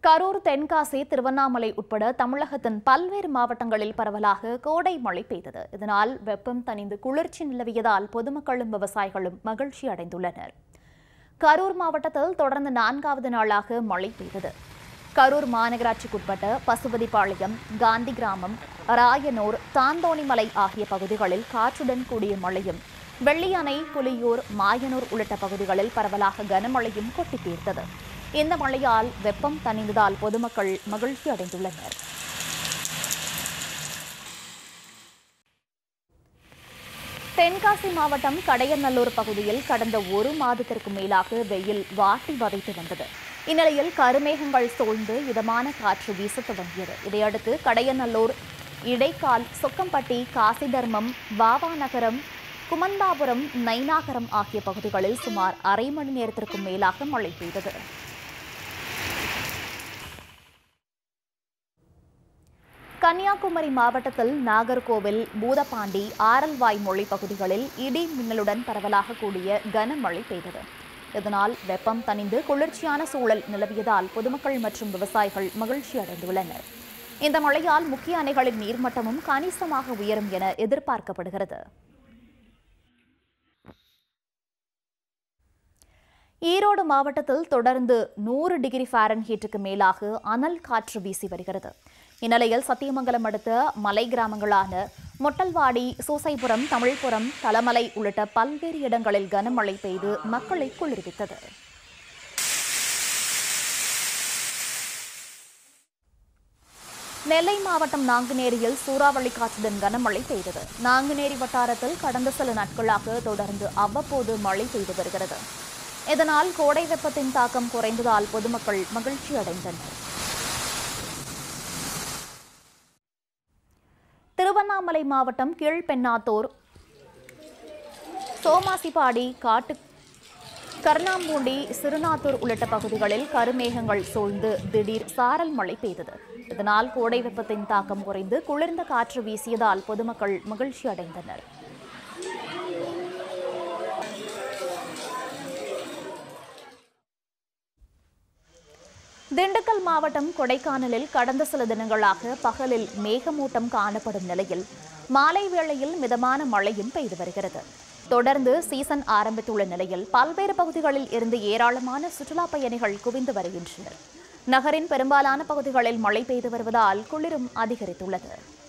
கரூர் தென்காசி திருவண்ணாமலை உட்பட தமிழகத்தின் பல்வேறு மாவட்டங்களில் பரவலாக கோடை மழை பெய்தது இதனால் வெப்பம் தணிந்து குளிர்ச்சி நிலவியதால் பொதுமக்களும் விவசாயிகளும் மகிழ்ச்சி அடைந்துள்ளனர் கரூர் மாவட்டத்தில் தொடர்ந்து நான்காவது நாளாக மழை பெய்தது கரூர் மாநகராட்சிக்குட்பட்ட பசுபதிபாளையம் காந்தி கிராமம் ராயனூர் தாந்தோணிமலை ஆகிய பகுதிகளில் காற்றுடன் கூடிய மழையும் வெள்ளியணை புலியூர் மாயனூர் உள்ளிட்ட பகுதிகளில் பரவலாக கனமழையும் கொட்டி தீர்த்தது இந்த மழையால் வெப்பம் தணிந்ததால் பொதுமக்கள் மகிழ்ச்சி அடைந்துள்ளனர் தென்காசி மாவட்டம் கடையநல்லூர் பகுதியில் கடந்த ஒரு மாதத்திற்கு மேலாக வெயில் வாட்டி வதைத்து வந்தது இந்நிலையில் கருமேகங்கள் சூழ்ந்து இதமான காற்று வீசத் தொடங்கியது இதையடுத்து கடையநல்லூர் இடைக்கால் சொக்கம்பட்டி காசிதர்மம் வாவா நகரம் குமந்தாபுரம் நைனாகரம் ஆகிய பகுதிகளில் சுமார் அரை மணி நேரத்திற்கும் மேலாக மழை பெய்தது கன்னியாகுமரி மாவட்டத்தில் நாகர்கோவில் பூதப்பாண்டி ஆரல்வாய் மொழி பகுதிகளில் இடி மின்னலுடன் பரவலாக கூடிய கனமழை பெய்தது இதனால் வெப்பம் தணிந்து குளிர்ச்சியான சூழல் நிலவியதால் பொதுமக்கள் மற்றும் விவசாயிகள் மகிழ்ச்சி அடைந்துள்ளனர் இந்த மழையால் முக்கிய அணைகளின் நீர்மட்டமும் கணிசமாக உயரும் என எதிர்பார்க்கப்படுகிறது ஈரோடு மாவட்டத்தில் தொடர்ந்து நூறு டிகிரி ஃபாரன்ஹீட்டுக்கு மேலாக அனல் காற்று வீசி வருகிறது இந்நிலையில் சத்தியமங்கலம் அடுத்த மலை கிராமங்களான மொட்டல்வாடி சூசைபுரம் தமிழ்புரம் தலமலை உள்ளிட்ட பல்வேறு இடங்களில் கனமழை பெய்து மக்களை குளிர்வித்தது நெல்லை மாவட்டம் நாங்குநேரியில் சூறாவளி காற்றுடன் கனமழை பெய்தது நாங்குநேரி வட்டாரத்தில் கடந்த சில நாட்களாக தொடர்ந்து அவ்வப்போது மழை பெய்து வருகிறது இதனால் கோடை வெப்பத்தின் தாக்கம் குறைந்ததால் பொதுமக்கள் மகிழ்ச்சி அடைந்தனர் திருவண்ணாமலை மாவட்டம் கீழ்பெண்ணாத்தூர் சோமாசிப்பாடி காட்டு கர்ணாம்பூண்டி சிறுநாத்தூர் உள்ளிட்ட பகுதிகளில் கருமேகங்கள் சூழ்ந்து திடீர் சாரல் மழை பெய்தது இதனால் கோடை வெப்பத்தின் தாக்கம் குறைந்து குளிர்ந்த காற்று வீசியதால் பொதுமக்கள் மகிழ்ச்சி அடைந்தனர் திண்டுக்கல் மாவட்டம் கொடைக்கானலில் கடந்த சில தினங்களாக பகலில் மேகமூட்டம் காணப்படும் நிலையில் மாலை வேளையில் மிதமான மழையும் பெய்து வருகிறது தொடர்ந்து சீசன் ஆரம்பித்துள்ள நிலையில் பல்வேறு பகுதிகளில் இருந்து ஏராளமான சுற்றுலா பயணிகள் குவிந்து வருகின்றனர் நகரின் பெரும்பாலான பகுதிகளில் மழை பெய்து வருவதால் குளிரும் அதிகரித்துள்ளது